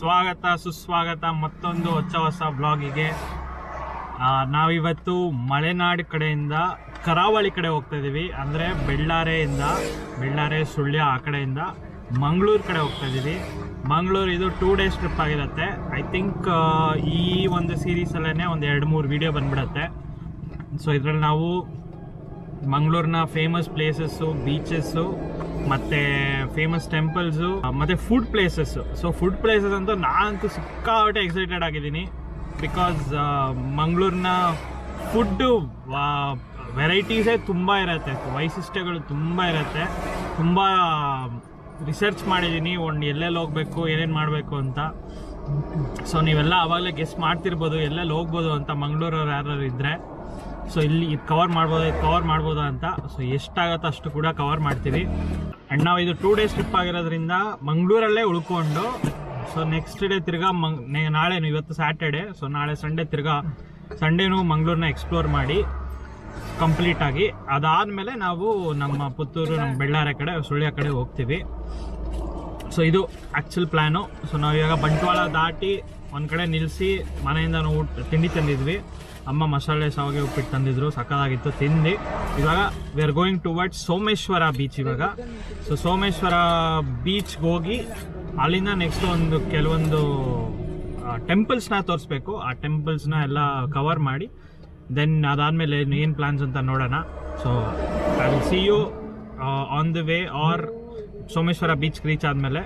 ಸ್ವಾಗತ ಸುಸ್ವಾಗತ ಮತ್ತೊಂದು ಹೊಸ ಹೊಸ ಬ್ಲಾಗಿಗೆ ನಾವಿವತ್ತು ಮಲೆನಾಡು ಕಡೆಯಿಂದ ಕರಾವಳಿ ಕಡೆ ಹೋಗ್ತಾ ಇದ್ದೀವಿ ಅಂದರೆ ಬೆಳ್ಳಾರೆಯಿಂದ ಬೆಳ್ಳಾರೆ ಸುಳ್ಯ ಆ ಕಡೆಯಿಂದ ಮಂಗಳೂರು ಕಡೆ ಹೋಗ್ತಾ ಇದ್ದೀವಿ ಮಂಗಳೂರು ಇದು ಟೂ ಡೇಸ್ ಟ್ರಿಪ್ ಆಗಿರುತ್ತೆ ಐ ಥಿಂಕ್ ಈ ಒಂದು ಸೀರೀಸಲ್ಲೇ ಒಂದು ಎರಡು ಮೂರು ವಿಡಿಯೋ ಬಂದ್ಬಿಡತ್ತೆ ಸೊ ಇದರಲ್ಲಿ ನಾವು ಮಂಗಳೂರಿನ ಫೇಮಸ್ ಪ್ಲೇಸಸ್ಸು ಬೀಚಸ್ಸು ಮತ್ತು ಫೇಮಸ್ ಟೆಂಪಲ್ಸು ಮತ್ತು food places so food places ಅಂತೂ ನಾನಂತೂ ಸಿಕ್ಕಾಪಟ್ಟೆ ಎಕ್ಸೈಟೆಡ್ ಆಗಿದ್ದೀನಿ ಬಿಕಾಸ್ ಮಂಗಳೂರಿನ ಫುಡ್ಡು ವೆರೈಟೀಸೇ ತುಂಬ ಇರುತ್ತೆ ವೈಶಿಷ್ಟ್ಯಗಳು ತುಂಬ ಇರುತ್ತೆ ತುಂಬ ರಿಸರ್ಚ್ ಮಾಡಿದ್ದೀನಿ ಒಂದು ಎಲ್ಲೆಲ್ಲಿ ಹೋಗಬೇಕು ಏನೇನು ಮಾಡಬೇಕು ಅಂತ ಸೊ ನೀವೆಲ್ಲ ಆವಾಗಲೇ ಗೆಸ್ಟ್ ಮಾಡ್ತಿರ್ಬೋದು ಎಲ್ಲೆಲ್ಲಿ ಹೋಗ್ಬೋದು ಅಂತ ಮಂಗಳೂರವ್ರು ಯಾರು ಇದ್ದರೆ ಸೊ ಇಲ್ಲಿ ಇದು ಕವರ್ ಮಾಡ್ಬೋದು ಇದು ಕವರ್ ಮಾಡ್ಬೋದಾ ಅಂತ ಸೊ ಎಷ್ಟಾಗತ್ತೋ ಅಷ್ಟು ಕೂಡ ಕವರ್ ಮಾಡ್ತೀವಿ ಆ್ಯಂಡ್ ನಾವು ಇದು ಟೂ ಡೇಸ್ ಟ್ರಿಪ್ ಆಗಿರೋದ್ರಿಂದ ಮಂಗಳೂರಲ್ಲೇ ಉಳ್ಕೊಂಡು ಸೊ ನೆಕ್ಸ್ಟ್ ಡೇ ತಿರ್ಗಾ ಮಂಗ್ ನೆ- ನಾಳೆನು ಇವತ್ತು ಸ್ಯಾಟರ್ಡೆ ಸೊ ನಾಳೆ ಸಂಡೇ ತಿರ್ಗಾ ಸಂಡೇನು ಮಂಗಳೂರನ್ನ ಎಕ್ಸ್ಪ್ಲೋರ್ ಮಾಡಿ ಕಂಪ್ಲೀಟ್ ಆಗಿ ಅದಾದಮೇಲೆ ನಾವು ನಮ್ಮ ಪುತ್ತೂರು ನಮ್ಮ ಬೆಳ್ಳಾರೆ ಕಡೆ ಸುಳ್ಯ ಕಡೆ ಹೋಗ್ತೀವಿ ಸೊ ಇದು ಆ್ಯಕ್ಚುಲ್ ಪ್ಲ್ಯಾನು ಸೊ ನಾವು ಇವಾಗ ಬಂಟ್ವಾಳ ದಾಟಿ ಒಂದು ಕಡೆ ನಿಲ್ಲಿಸಿ ಮನೆಯಿಂದ ನಾವು ಊಟ ತಿಂಡಿ ತಂದಿದ್ವಿ ಅಮ್ಮ ಮಸಾಲೆ ಸಾವಿಗೆ ಉಪ್ಪಿಟ್ಟು ತಂದಿದ್ರು ಸಕ್ಕದಾಗಿತ್ತು ತಿಂದು ಇವಾಗ we are going towards Someshwara beach ಇವಾಗ ಸೊ ಸೋಮೇಶ್ವರ ಬೀಚ್ಗೆ ಹೋಗಿ ಅಲ್ಲಿಂದ ನೆಕ್ಸ್ಟ್ ಒಂದು ಕೆಲವೊಂದು ಟೆಂಪಲ್ಸ್ನ ತೋರಿಸ್ಬೇಕು ಆ ಟೆಂಪಲ್ಸ್ನ ಎಲ್ಲ ಕವರ್ ಮಾಡಿ ದೆನ್ ಅದಾದಮೇಲೆ ಏನು ಪ್ಲ್ಯಾನ್ಸ್ ಅಂತ ನೋಡೋಣ so I will see you on the way or Someshwara beach reach ಆದಮೇಲೆ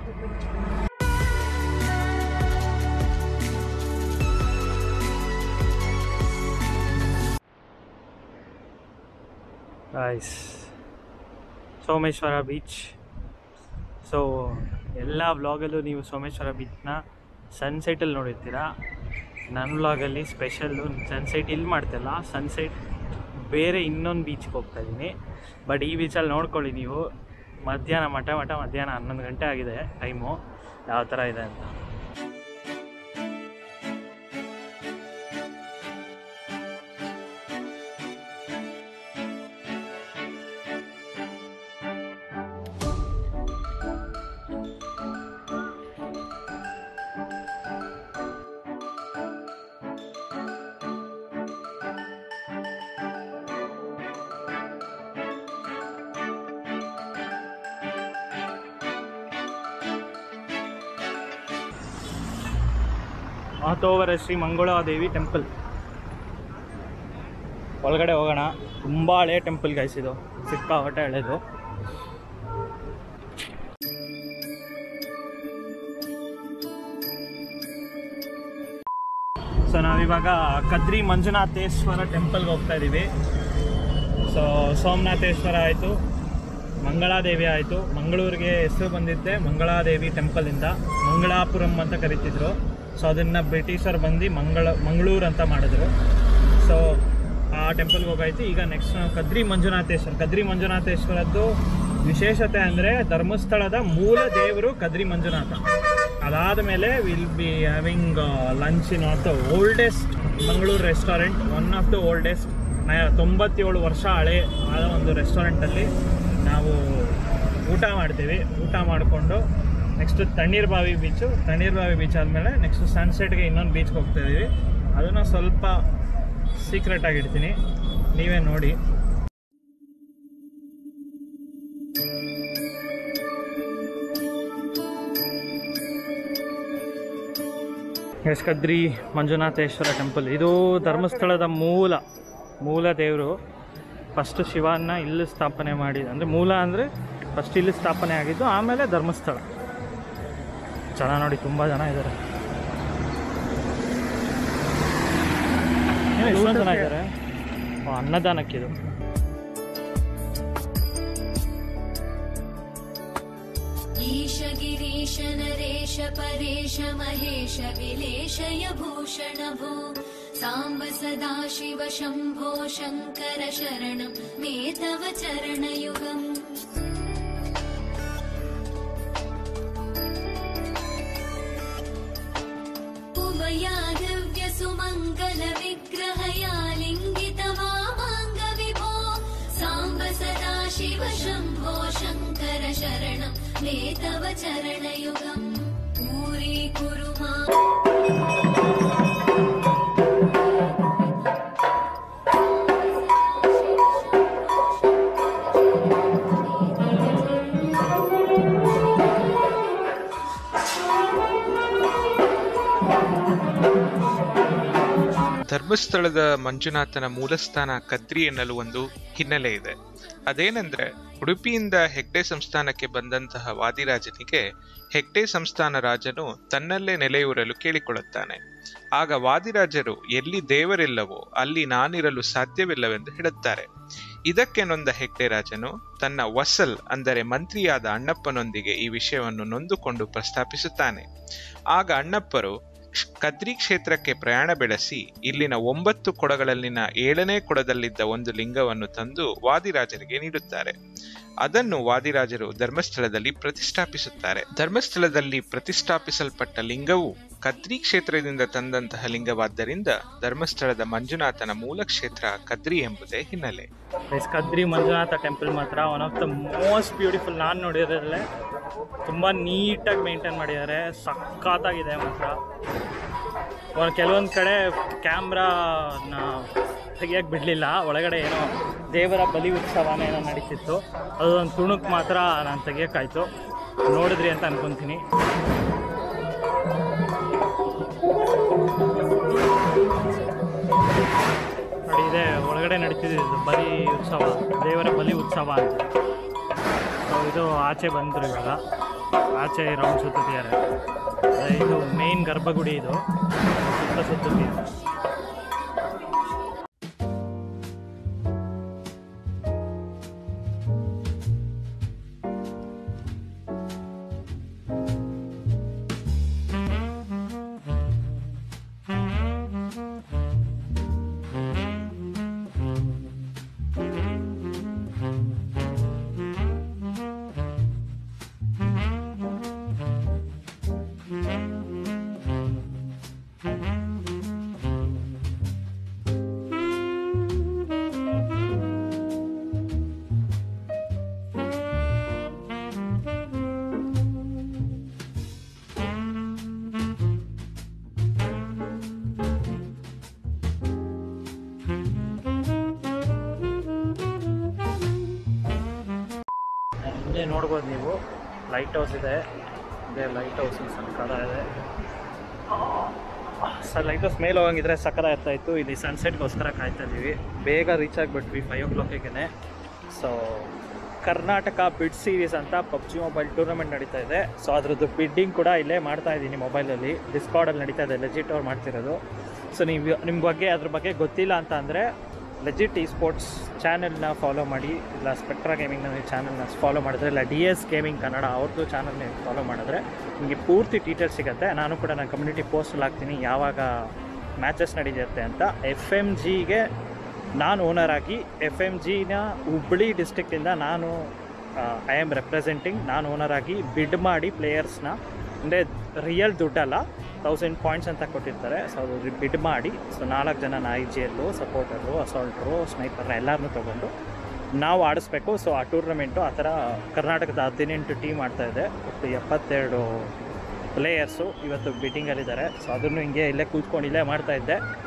ಸೋಮೇಶ್ವರ ಬೀಚ್ ಸೊ ಎಲ್ಲ ವ್ಲಾಗಲ್ಲೂ ನೀವು ಸೋಮೇಶ್ವರ ಬೀಚ್ನ ಸನ್ಸೆಟಲ್ಲಿ ನೋಡಿರ್ತೀರ ನನ್ನ ವ್ಲಾಗಲ್ಲಿ ಸ್ಪೆಷಲ್ಲು ಸನ್ಸೆಟ್ ಇಲ್ಲಿ ಮಾಡ್ತಿಲ್ಲ ಸನ್ಸೆಟ್ ಬೇರೆ ಇನ್ನೊಂದು ಬೀಚ್ಗೆ ಹೋಗ್ತಾ ಇದ್ದೀನಿ ಬಟ್ ಈ ಬೀಚಲ್ಲಿ ನೋಡ್ಕೊಳ್ಳಿ ನೀವು ಮಧ್ಯಾಹ್ನ ಮಠ ಮಠ ಮಧ್ಯಾಹ್ನ ಹನ್ನೊಂದು ಗಂಟೆ ಆಗಿದೆ ಟೈಮು ಯಾವ ಥರ ಇದೆ ಅಂತ ಮಾತೋವರ ಶ್ರೀ ಮಂಗಳಾದೇವಿ ಟೆಂಪಲ್ ಒಳಗಡೆ ಹೋಗೋಣ ತುಂಬ ಹಳೆ ಟೆಂಪಲ್ ಗಾಯಿಸಿದು ಸಿಕ್ಕಾಪಟ್ಟೆ ಹಳೇದು ಸೊ ನಾವಿವಾಗ ಕದ್ರಿ ಮಂಜುನಾಥೇಶ್ವರ ಟೆಂಪಲ್ಗೆ ಹೋಗ್ತಾ ಇದ್ದೀವಿ ಸೊ ಸೋಮನಾಥೇಶ್ವರ ಆಯಿತು ಮಂಗಳಾದೇವಿ ಆಯಿತು ಮಂಗಳೂರಿಗೆ ಹೆಸರು ಬಂದಿದ್ದೆ ಮಂಗಳಾದೇವಿ ಟೆಂಪಲಿಂದ ಮಂಗಳಾಪುರಂ ಅಂತ ಕರಿತಿದ್ರು ಸೊ ಅದನ್ನು ಬ್ರಿಟಿಷರು ಬಂದು ಮಂಗಳ ಮಂಗಳೂರು ಅಂತ ಮಾಡಿದ್ರು ಸೊ ಆ ಟೆಂಪಲ್ಗೆ ಹೋಗಾಯ್ತು ಈಗ ನೆಕ್ಸ್ಟ್ ನಾವು ಕದ್ರಿ ಮಂಜುನಾಥೇಶ್ವರ ಕದ್ರಿ ಮಂಜುನಾಥೇಶ್ವರದ್ದು ವಿಶೇಷತೆ ಅಂದರೆ ಧರ್ಮಸ್ಥಳದ ಮೂಲ ದೇವರು ಕದ್ರಿ ಮಂಜುನಾಥ ಅದಾದ ಮೇಲೆ will be having lunch in of the oldest Mangaluru restaurant one of the oldest ತೊಂಬತ್ತೇಳು ವರ್ಷ ಹಳೆ ಆದ ಒಂದು ರೆಸ್ಟೋರೆಂಟಲ್ಲಿ ನಾವು ಊಟ ಮಾಡ್ತೀವಿ ಊಟ ಮಾಡಿಕೊಂಡು ನೆಕ್ಸ್ಟ್ ತಣ್ಣೀರ್ ಬಾವಿ ಬೀಚು ತಣ್ಣೀರ್ ಬಾವಿ ಬೀಚ್ ಆದಮೇಲೆ ನೆಕ್ಸ್ಟ್ ಸನ್ಸೆಟ್ಗೆ ಇನ್ನೊಂದು ಬೀಚ್ಗೆ ಹೋಗ್ತಾ ಇದೀವಿ ಅದನ್ನು ಸ್ವಲ್ಪ ಸೀಕ್ರೆಟ್ ಆಗಿಡ್ತೀನಿ ನೀವೇ ನೋಡಿ ಎಸ್ ಕದ್ರಿ ಮಂಜುನಾಥೇಶ್ವರ ಟೆಂಪಲ್ ಇದು ಧರ್ಮಸ್ಥಳದ ಮೂಲ ಮೂಲ ದೇವರು ಫಸ್ಟ್ ಶಿವನ್ನ ಇಲ್ಲಿ ಸ್ಥಾಪನೆ ಮಾಡಿ ಅಂದರೆ ಮೂಲ ಅಂದರೆ ಫಸ್ಟ್ ಇಲ್ಲಿ ಸ್ಥಾಪನೆ ಆಗಿದ್ದು ಆಮೇಲೆ ಧರ್ಮಸ್ಥಳ ಜನ ನೋಡಿ ತುಂಬ ಜನ ಇದ್ದಾರೆ ಏನು ಎಷ್ಟೊಂದು ಜನ ಇದ್ದಾರೆ ಓ, ಅನ್ನದಾನಕ್ಕಿದು ईश गिरीश नरेश परेश महेश विलेशय भूषण भो साम्ब सदा शिव शम्भो शङ्कर शरणं मे तव चरणयुगम् उमयाधव्य सुमङ्गल विग्रहया लिङ्गितवामाङ्ग विभो साम्ब सदा शिव शम्भो शङ्कर शरणं मे तव चरणयुगम् पूरी कुरु मा ಧರ್ಮಸ್ಥಳದ ಮಂಜುನಾಥನ ಮೂಲಸ್ಥಾನ ಕದ್ರಿ ಎನ್ನಲು ಒಂದು ಹಿನ್ನೆಲೆ ಇದೆ ಅದೇನೆಂದ್ರೆ ಉಡುಪಿಯಿಂದ ಹೆಗ್ಡೆ ಸಂಸ್ಥಾನಕ್ಕೆ ಬಂದಂತಹ ವಾದಿರಾಜನಿಗೆ ಹೆಗ್ಡೆ ಸಂಸ್ಥಾನ ರಾಜನು ತನ್ನಲ್ಲೇ ನೆಲೆಯೂರಲು ಕೇಳಿಕೊಳ್ಳುತ್ತಾನೆ ಆಗ ವಾದಿರಾಜರು ಎಲ್ಲಿ ದೇವರಿಲ್ಲವೋ ಅಲ್ಲಿ ನಾನಿರಲು ಸಾಧ್ಯವಿಲ್ಲವೆಂದು ಹೇಳುತ್ತಾರೆ ಇದಕ್ಕೆ ನೊಂದ ಹೆಗ್ಡೆ ರಾಜನು ತನ್ನ ವಸಲ್ ಅಂದರೆ ಮಂತ್ರಿಯಾದ ಅಣ್ಣಪ್ಪನೊಂದಿಗೆ ಈ ವಿಷಯವನ್ನು ನೊಂದುಕೊಂಡು ಪ್ರಸ್ತಾಪಿಸುತ್ತಾನೆ ಆಗ ಅಣ್ಣಪ್ಪರು ಕ್ಷ- ಕದ್ರಿ ಕ್ಷೇತ್ರಕ್ಕೆ ಪ್ರಯಾಣ ಬೆಳೆಸಿ ಇಲ್ಲಿನ ಒಂಬತ್ತು ಕೊಡಗಳಲ್ಲಿನ ಏಳನೇ ಕೊಡದಲ್ಲಿದ್ದ ಒಂದು ಲಿಂಗವನ್ನು ತಂದು ವಾದಿರಾಜರಿಗೆ ನೀಡುತ್ತಾರೆ ಅದನ್ನು ವಾದಿರಾಜರು ಧರ್ಮಸ್ಥಳದಲ್ಲಿ ಪ್ರತಿಷ್ಠಾಪಿಸುತ್ತಾರೆ ಧರ್ಮಸ್ಥಳದಲ್ಲಿ ಪ್ರತಿಷ್ಠಾಪಿಸಲ್ಪಟ್ಟ ಲಿಂಗವು ಕದ್ರಿ ಕ್ಷೇತ್ರದಿಂದ ತಂದಂತಹ ಲಿಂಗವಾದ್ದರಿಂದ ಧರ್ಮಸ್ಥಳದ ಮಂಜುನಾಥನ ಮೂಲ ಕ್ಷೇತ್ರ ಕದ್ರಿ ಎಂಬುದೇ ಹಿನ್ನೆಲೆ ಗೈಸ್ ಕದ್ರಿ ಮಂಜುನಾಥ ಟೆಂಪಲ್ ಮಾತ್ರ one of the most beautiful ನಾನು ನೋಡಿರೋದ್ರಲ್ಲೇ ತುಂಬ ನೀಟಾಗಿ ಮೇಂಟೈನ್ ಮಾಡಿದ್ದಾರೆ ಸಖತ್ತಾಗಿದೆ ಮಾತ್ರ ಒಂದು ಕೆಲವೊಂದು ಕಡೆ ಕ್ಯಾಮ್ರಾನ ತೆಗಿಯೋಕ್ಕೆ ಬಿಡಲಿಲ್ಲ ಒಳಗಡೆ ಏನೋ ದೇವರ ಬಲಿ ಉತ್ಸವನ ಏನೋ ನಡೀತಿತ್ತು ಅದೊಂದು ತುಣುಕ್ ಮಾತ್ರ ನಾನು ತೆಗಿಯೋಕ್ಕಾಯ್ತು ನೋಡಿದ್ರಿ ಅಂತ ಅನ್ಕೊತೀನಿ ನೋಡಿ ಇದೆ ಒಳಗಡೆ ನಡೀತಿದ್ದು ಬಲಿ ಉತ್ಸವ ದೇವರ ಬಲಿ ಉತ್ಸವ ಅಂತ ಸೊ ಇದು ಆಚೆ ಬಂದರು ಇವಾಗ ಆಚೆ ರೌಂಡ್ ಸುತ್ತಿದ್ದಾರೆ ಅದೇ ಇದು ಮೇನ್ ಗರ್ಭಗುಡಿ ಇದು ಸುತ್ತ ಸುತ್ತಿದೆ ಹಿಂದೆ ನೋಡ್ಬೋದು ನೀವು ಲೈಟ್ ಹೌಸ್ ಇದೆ ಇದೆ ಲೈಟ್ ಹೌಸ್ ಸಕ್ಕದ ಇದೆ ಸರ್ ಲೈಟ್ ಹೌಸ್ ಮೇಲೆ ಹೋಗಂಗಿದ್ರೆ ಸಕ್ಕದ ಇರ್ತಾ ಇತ್ತು ಇಲ್ಲಿ ಸನ್ಸೆಟ್ಗೋಸ್ಕರ ಕಾಯ್ತಾ ಇದ್ದೀವಿ ಬೇಗ ರೀಚ್ ಆಗಿಬಿಟ್ವಿ ಫೈವ್ ಓ ಕ್ಲಾಕಿಗೆ ಸೊ ಕರ್ನಾಟಕ ಬಿಡ್ ಸೀರೀಸ್ ಅಂತ ಪಬ್ಜಿ ಮೊಬೈಲ್ ಟೂರ್ನಮೆಂಟ್ ನಡೀತಾ ಇದೆ ಸೊ ಅದ್ರದ್ದು ಬಿಡ್ಡಿಂಗ್ ಕೂಡ ಇಲ್ಲೇ ಮಾಡ್ತಾ ಇದ್ದೀನಿ ಮೊಬೈಲಲ್ಲಿ ಡಿಸ್ಕಾರ್ಡಲ್ಲಿ ನಡೀತಾ ಇದೆ ಲೆಜಿಟ್ ಅವ್ರು ಮಾಡ್ತಿರೋದು ಸೊ ನೀವು ನಿಮ್ಮ ಬಗ್ಗೆ ಅದ್ರ ಬಗ್ಗೆ ಗೊತ್ತಿಲ್ಲ ಅಂತ ಅಂದರೆ ಲೆಜಿಟ್ ಈ ಸ್ಪೋರ್ಟ್ಸ್ ಚಾನೆಲ್ನ ಫಾಲೋ ಮಾಡಿ ಇಲ್ಲ ಸ್ಪೆಕ್ಟ್ರಾ ಗೇಮಿಂಗ್ನ ಚಾನಲ್ನ ಫಾಲೋ ಮಾಡಿದ್ರೆ ಇಲ್ಲ ಡಿ ಎಸ್ ಗೇಮಿಂಗ್ ಕನ್ನಡ ಅವ್ರದ್ದು ಚಾನಲ್ನ ಫಾಲೋ ಮಾಡಿದ್ರೆ ನಿಮಗೆ ಪೂರ್ತಿ ಡೀಟೇಲ್ಸ್ ಸಿಗುತ್ತೆ ನಾನು ಕೂಡ ನನ್ನ ಕಮ್ಯುನಿಟಿ ಪೋಸ್ಟಲ್ಲಿ ಹಾಕ್ತೀನಿ ಯಾವಾಗ ಮ್ಯಾಚಸ್ ನಡೆಯುತ್ತೆ ಅಂತ ಎಫ್ ಎಮ್ ಜಿಗೆ ನಾನು ಓನರ್ ಆಗಿ ಎಫ್ ಎಮ್ ಜಿನ ಹುಬ್ಳಿ ಡಿಸ್ಟ್ರಿಕ್ಟಿಂದ ನಾನು ಐ ಆಮ್ ರೆಪ್ರೆಸೆಂಟಿಂಗ್ ನಾನು ಓನರ್ ಆಗಿ ಬಿಡ್ ಮಾಡಿ ಪ್ಲೇಯರ್ಸ್ನ ಅಂದರೆ ರಿಯಲ್ ದುಡ್ಡಲ್ಲ ತೌಸಂಡ್ ಪಾಯಿಂಟ್ಸ್ ಅಂತ ಕೊಟ್ಟಿರ್ತಾರೆ ಸೊ ಅದು ಬಿಡ್ ಮಾಡಿ ಸೊ ನಾಲ್ಕು ಜನ ಐ ಜಿ ಎಲ್ಲು ಸಪೋರ್ಟರು ಅಸಾಲ್ಟ್ರು ಸ್ನೈಪರ್ ಎಲ್ಲರನ್ನೂ ತೊಗೊಂಡು ನಾವು ಆಡಿಸ್ಬೇಕು ಸೊ ಆ ಟೂರ್ನಮೆಂಟು ಆ ಥರ ಕರ್ನಾಟಕದ ಹದಿನೆಂಟು ಟೀಮ್ ಆಡ್ತಾ ಇದೆ ಒಟ್ಟು ಎಪ್ಪತ್ತೆರಡು ಪ್ಲೇಯರ್ಸು ಇವತ್ತು ಬಿಟ್ಟಿಂಗಲ್ಲಿದ್ದಾರೆ ಸೊ ಅದನ್ನು ಹಿಂಗೆ ಇಲ್ಲೇ ಕೂತ್ಕೊಂಡು ಇಲ್ಲೇ ಮಾಡ್ತಾ ಇದ್ದೆ